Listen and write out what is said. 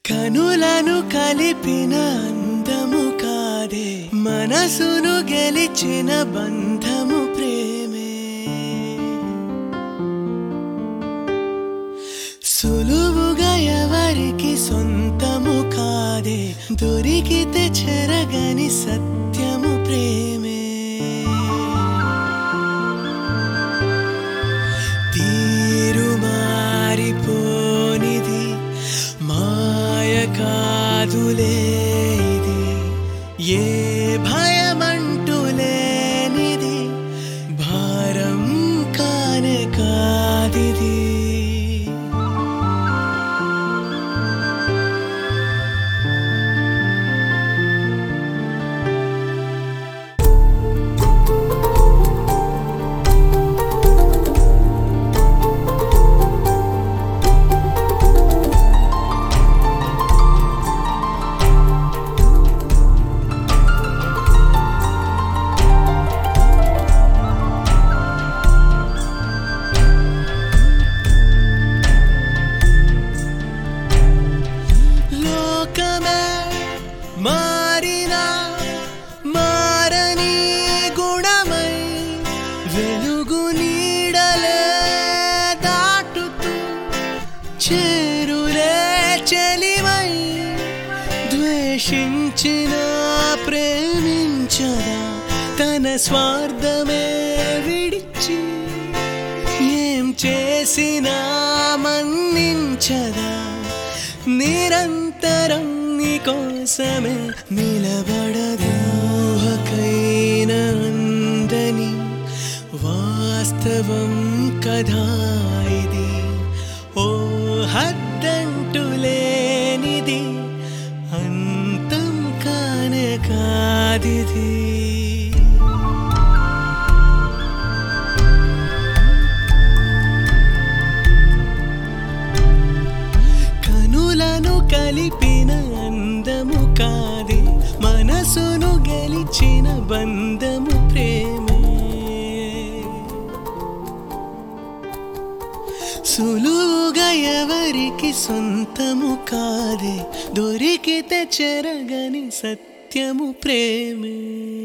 కనులను కలిపిన అందము కాదే మనసును గెలిచిన బంధము ప్రేమే సులువుగా ఎవరికి సొంతము కాదే దొరికితే చెరగని సత్యము ప్రేమే తీరు మారిపోనిది మాయ కాదులే ఇది ఏ భయమంటూ లేనిది భారం కానే కాదిది లోకమే మారినా మారని గుణమై వెలుగు నీడలే దాటుతూ చేరులే చెలివై ద్వేషించిన ప్రేమించదా తన స్వార్థమే విడిచి ఏం చేసినా మన్నించదా నిరంతరం నీకోసమే నిలబడదాహకైన అందని వాస్తవం కథా ఇది ఓ హద్దంటూ లేనిది అంతం కానే కాదిది కనులను కలిపిన అందము కాదే మనసును గెలిచిన బంధము ప్రేమే సులువుగా ఎవరికి సొంతము కాదే దొరికితే చెరగని సత్యము ప్రేమే